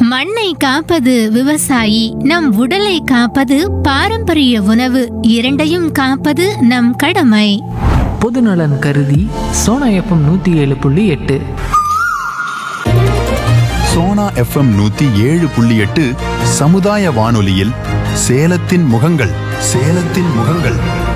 மண்ணை காப்பது விவசாயி நம் உடலை காப்பது பாரம்பரிய உணவு இரண்டையும் காப்பது நம் கடமை பொதுநலன் கருதி சோனா எஃப்எம் நூற்றி ஏழு புள்ளி எட்டு சோனா எஃப்எம் நூத்தி ஏழு புள்ளி எட்டு சமுதாய வானொலியில் சேலத்தின் முகங்கள் சேலத்தின் முகங்கள்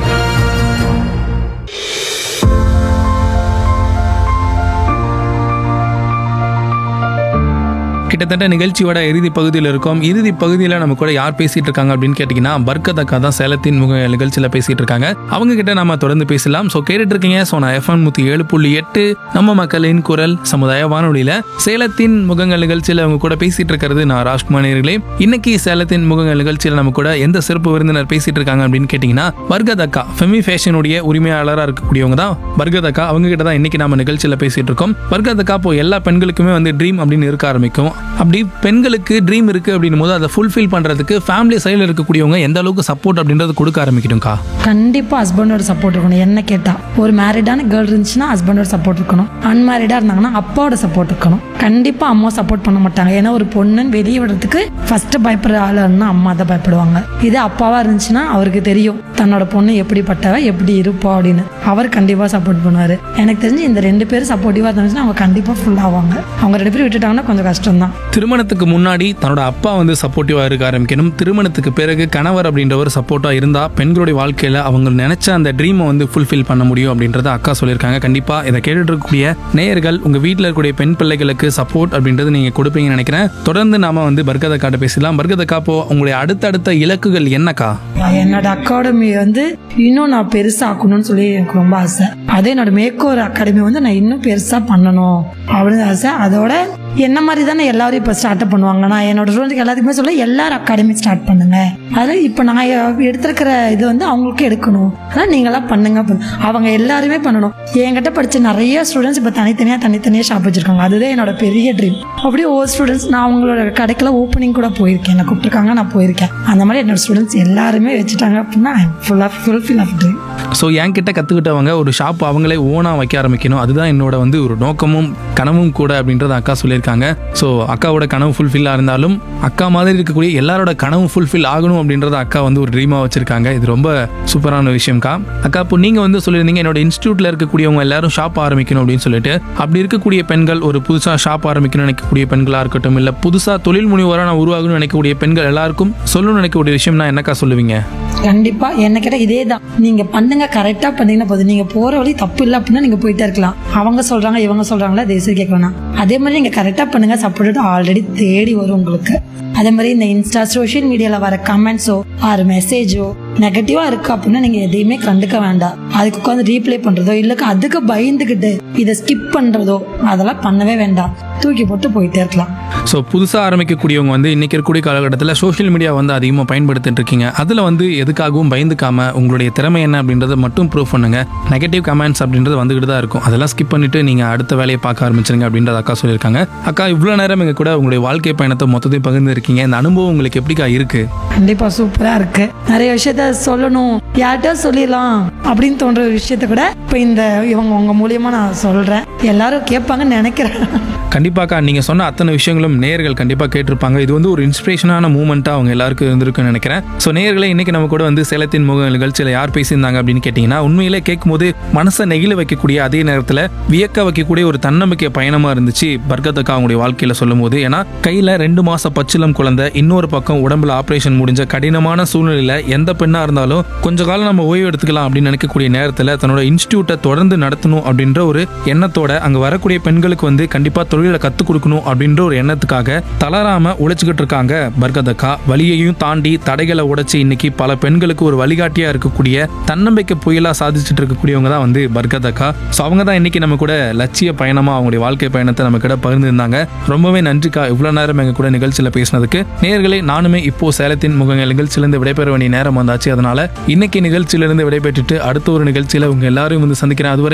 கிட்டத்தட்ட நிகழ்ச்சியோட இறுதி பகுதியில் இருக்கோம் இறுதி பகுதியில் நம்ம கூட யார் பேசிட்டு இருக்காங்க அப்படின்னு கேட்டிங்கன்னா பர்கத் அக்கா தான் சேலத்தின் முக நிகழ்ச்சியில் பேசிட்டு இருக்காங்க அவங்க கிட்ட நம்ம தொடர்ந்து பேசலாம் ஸோ கேட்டுட்டு இருக்கீங்க ஸோ நான் எஃப்எம் நூற்றி ஏழு புள்ளி எட்டு நம்ம மக்களின் குரல் சமுதாய வானொலியில் சேலத்தின் முகங்கள் நிகழ்ச்சியில் அவங்க கூட பேசிட்டு இருக்கிறது நான் ராஜ்குமார் நேயர்களே இன்னைக்கு சேலத்தின் முகங்கள் நிகழ்ச்சியில் நம்ம கூட எந்த சிறப்பு விருந்தினர் பேசிட்டு இருக்காங்க அப்படின்னு கேட்டிங்கன்னா பர்கத் அக்கா ஃபெமி ஃபேஷனுடைய உரிமையாளராக இருக்கக்கூடியவங்க தான் பர்கத் அக்கா அவங்க கிட்ட தான் இன்னைக்கு நம்ம நிகழ்ச்சியில் பேசிட்டு இருக்கோம் பர்கத் அக்கா இப்போ எல்லா பெண்களுக்குமே வந்து ட்ரீம் அப்படின்னு இருக்க ஆரம்பிக்கும் அப்படி பெண்களுக்கு ட்ரீம் இருக்கு அப்படின்னும் போது அதை ஃபுல்ஃபில் பண்றதுக்கு ஃபேமிலி சைடில் இருக்கக்கூடியவங்க எந்த அளவுக்கு சப்போர்ட் அப்படின்றது கொடுக்க ஆரம்பிக்கணும்க்கா கண்டிப்பா ஹஸ்பண்டோட சப்போர்ட் இருக்கணும் என்ன கேட்டா ஒரு மேரிடான கேர்ள் இருந்துச்சுன்னா ஹஸ்பண்டோட சப்போர்ட் இருக்கணும் அன்மேரிடா இருந்தாங்கன்னா அப்பாவோட சப்போர்ட் இருக்கணும் கண்டிப்பா அம்மா சப்போர்ட் பண்ண மாட்டாங்க ஏன்னா ஒரு பொண்ணுன்னு வெளியே விடுறதுக்கு ஃபர்ஸ்ட் பயப்படுற ஆள் இருந்தா அம்மா தான் பயப்படுவாங்க இதே அப்பாவா இருந்துச்சுன்னா அவருக்கு தெரியும் தன்னோட பொண்ணு எப்படிப்பட்டவ எப்படி இருப்பா அப்படின்னு அவர் கண்டிப்பா சப்போர்ட் பண்ணுவாரு எனக்கு தெரிஞ்சு இந்த ரெண்டு பேரும் சப்போர்ட்டிவா இருந்துச்சுன்னா அவங்க கண்டிப்பா ஃபுல் ஆவாங்க அவங்க ரெண்டு பேரும் விட்டுட்டாங்கன்னா கொஞ்சம் கஷ்டம் தான் திருமணத்துக்கு முன்னாடி தன்னோட அப்பா வந்து சப்போர்ட்டிவாக இருக்க ஆரம்பிக்கணும் திருமணத்துக்கு பிறகு கணவர் அப்படின்றவர் சப்போர்ட்டாக இருந்தால் பெண்களுடைய வாழ்க்கையில் அவங்க நினைச்ச அந்த ட்ரீமை வந்து ஃபுல்ஃபில் பண்ண முடியும் அப்படின்றத அக்கா சொல்லியிருக்காங்க கண்டிப்பாக இதை கேட்டுட்டு இருக்கக்கூடிய நேயர்கள் உங்கள் வீட்டில் இருக்கக்கூடிய பெண் பிள்ளைகளுக்கு சப்போர்ட் அப்படின்றது நீங்கள் கொடுப்பீங்கன்னு நினைக்கிறேன் தொடர்ந்து நாம வந்து பர்கத் அக்காட்ட பேசலாம் பர்கத் அக்கா இப்போ உங்களுடைய அடுத்தடுத்த இலக்குகள் என்னக்கா என்னோட அகாடமி வந்து இன்னும் நான் பெருசாக்கணும்னு சொல்லி எனக்கு ரொம்ப ஆசை அதே என்னோட மேக்கோர் அகாடமி வந்து நான் இன்னும் பெருசா பண்ணணும் அப்படின்னு ஆசை அதோட என்ன மாதிரி தானே எல்லாரும் இப்போ ஸ்டார்ட் பண்ணுவாங்க நான் என்னோட ஸ்டூடெண்ட்க்கு எல்லாத்துக்குமே சொல்ல எல்லாரும் அகாடமி ஸ்டார்ட் பண்ணுங்க அதில் இப்போ நான் எடுத்திருக்கிற இது வந்து அவங்களுக்கு எடுக்கணும் அதான் நீங்களாம் பண்ணுங்க பண்ணு. அவங்க எல்லாருமே பண்ணணும் என்கிட்ட படிச்ச நிறைய ஸ்டூடெண்ட்ஸ் இப்போ தனித்தனியாக தனித்தனியாக ஷாப் வச்சிருக்காங்க அதுதான் என்னோட பெரிய ட்ரீம் அப்படியே ஒவ்வொரு ஸ்டூடெண்ட்ஸ் நான் அவங்களோட கடைக்கெல்லாம் ஓப்பனிங் கூட போயிருக்கேன் என்ன கூப்பிட்டுருக்காங்க நான் போயிருக்கேன் அந்த மாதிரி என்னோட ஸ்டூடெண்ட்ஸ் எல்லாருமே வச்சுட்டாங்க அப்படின்னா ஃபுல்லாக ஃபுல்ஃபில் ஆஃப் ட்ரீம் ஸோ என்கிட்ட கற்றுக்கிட்டவங்க ஒரு ஷாப் அவங்களே ஓனாக வைக்க ஆரம்பிக்கணும் அதுதான் என்னோட வந்து ஒரு நோக்கமும் கனவும் கூட அப்படின்றத அக்கா சொல்லியிருக்காங்க ஸோ அக்காவோட கனவு ஃபுல்ஃபில்லாக இருந்தாலும் அக்கா மாதிரி இருக்கக்கூடிய எல்லாரோட கனவும் ஃபுல்ஃபில் ஆகணும் அப்படின்றத அக்கா வந்து ஒரு ட்ரீமாக வச்சிருக்காங்க இது ரொம்ப சூப்பரான விஷயம்க்கா அக்கா இப்போ நீங்கள் வந்து சொல்லியிருந்தீங்க என்னோட இன்ஸ்டியூட்டில் இருக்கக்கூடியவங்க எல்லாரும் ஷாப் ஆரம்பிக்கணும் அப்படின்னு சொல்லிட்டு அப்படி இருக்கக்கூடிய பெண்கள் ஒரு புதுசாக ஷாப் ஆரம்பிக்கணும்னு நினைக்கக்கூடிய பெண்களாக இருக்கட்டும் இல்லை புதுசாக தொழில் முனைவராக நான் உருவாகணும்னு நினைக்கக்கூடிய பெண்கள் எல்லாருக்கும் சொல்லணும்னு நினைக்கக்கூடிய விஷயம்னா என்னக்கா சொல்லுவீங்க கண்டிப்பா என்ன கேட்டா இதே தான் நீங்க பண்ணுங்க கரெக்டா பண்ணீங்கன்னா போதும் நீங்க போற வழி தப்பு இல்லை அப்படின்னா நீங்க போயிட்டே இருக்கலாம் அவங்க சொல்றாங்க இவங்க சொல்றாங்களா தயவுசெய்து கேட்க வேணாம் அதே மாதிரி நீங்க கரெக்டா பண்ணுங்க சப்போர்ட் ஆல்ரெடி தேடி வரும் உங்களுக்கு அதே மாதிரி இந்த இன்ஸ்டா சோஷியல் மீடியால வர கமெண்ட்ஸோ ஆர் மெசேஜோ நெகட்டிவா இருக்கு அப்படின்னா நீங்க எதையுமே கண்டுக்க வேண்டாம் அதுக்கு உட்காந்து ரீப்ளே பண்றதோ இல்ல அதுக்கு பயந்துகிட்டு இதை ஸ்கிப் பண்றதோ அதெல்லாம் பண்ணவே வேண்டாம் தூக்கி போட்டு போயிட்டே இருக்கலாம் ஸோ புதுசாக ஆரம்பிக்கக்கூடியவங்க வந்து இன்னைக்கு இருக்கக்கூடிய காலகட்டத்தில் சோஷியல் மீடியா வந்து அதிகமாக பயன்படுத்திட்டு இருக்கீங்க அதில் வந்து எதுக்காகவும் பயந்துக்காம உங்களுடைய திறமை என்ன அப்படின்றத மட்டும் ப்ரூவ் பண்ணுங்க நெகட்டிவ் கமெண்ட்ஸ் அப்படின்றது வந்துகிட்டு தான் இருக்கும் அதெல்லாம் ஸ்கிப் பண்ணிட்டு நீங்கள் அடுத்த வேலையை பார்க்க ஆரம்பிச்சிருங்க அப்படின்றத அக்கா சொல்லியிருக்காங்க அக்கா இவ்வளோ நேரம் எங்க கூட உங்களுடைய வாழ்க்கை பயணத்தை மொத்தத்தையும் பகிர்ந்து இருக்கீங்க இந்த அனுபவம் உங்களுக்கு எப்படிக்கா இருக்கு கண்டிப்பா சூப்பரா இருக்கு நிறைய விஷயத்த சொல்லணும் யார்கிட்ட சொல்லிடலாம் அப்படின்னு தோன்ற ஒரு விஷயத்த கூட இப்ப இந்த இவங்க உங்க மூலியமா நான் சொல்றேன் எல்லாரும் கேட்பாங்கன்னு நினைக்கிறேன் கண்டிப்பாக்கா நீங்கள் சொன்ன அத்தனை விஷயங்களும் நேயர்கள் கண்டிப்பாக கேட்டிருப்பாங்க இது வந்து ஒரு இன்ஸ்பிரேஷனான மூமெண்ட்டாக அவங்க எல்லாருக்கும் இருந்திருக்குன்னு நினைக்கிறேன் ஸோ நேயர்களே இன்னைக்கு நம்ம கூட வந்து சேலத்தின் முக நிகழ்ச்சியில் யார் பேசியிருந்தாங்க அப்படின்னு கேட்டிங்கன்னா உண்மையிலே கேட்கும்போது மனசை நெகிழ வைக்கக்கூடிய அதே நேரத்தில் வியக்க வைக்கக்கூடிய ஒரு தன்னம்பிக்கை பயணமாக இருந்துச்சு பர்கத்தக்கா அவங்களுடைய வாழ்க்கையில் சொல்லும்போது ஏன்னா கையில் ரெண்டு மாசம் பச்சிலம் குழந்தை இன்னொரு பக்கம் உடம்புல ஆப்ரேஷன் முடிஞ்ச கடினமான சூழ்நிலையில் எந்த பெண்ணாக இருந்தாலும் கொஞ்ச காலம் நம்ம ஓய்வு எடுத்துக்கலாம் அப்படின்னு நினைக்கக்கூடிய நேரத்தில் தன்னோட இன்ஸ்டியூட்டை தொடர்ந்து நடத்தணும் அப்படின்ற ஒரு எண்ணத்தோட அங்கே வரக்கூடிய பெண்களுக்கு வந்து கண்டிப்பாக தொழிலை கற்றுக் கொடுக்கணும் அப்படின்ற ஒரு எண்ணத்துக்காக தளராம உழைச்சிக்கிட்டு இருக்காங்க பர்கதக்கா வலியையும் தாண்டி தடைகளை உடைச்சு இன்னைக்கு பல பெண்களுக்கு ஒரு வழிகாட்டியா இருக்கக்கூடிய தன்னம்பிக்கை புயலா சாதிச்சுட்டு இருக்கக்கூடியவங்க தான் வந்து பர்கதக்கா ஸோ அவங்க தான் இன்னைக்கு நம்ம கூட லட்சிய பயணமா அவங்களுடைய வாழ்க்கை பயணத்தை நம்ம கிட்ட பகிர்ந்துருந்தாங்க ரொம்பவே நன்றிக்கா இவ்வளவு நேரம் எங்க கூட நிகழ்ச்சியில பேசினதுக்கு நேர்களே நானுமே இப்போ சேலத்தின் முகங்கள் நிகழ்ச்சியிலிருந்து விடைபெற வேண்டிய நேரம் வந்தாச்சு அதனால இன்னைக்கு நிகழ்ச்சியிலிருந்து விடைபெற்றுட்டு அடுத்த ஒரு நிகழ்ச்சியில உங்க எல்லாரையும் வந்து சந்திக்கிறேன் அதுவரை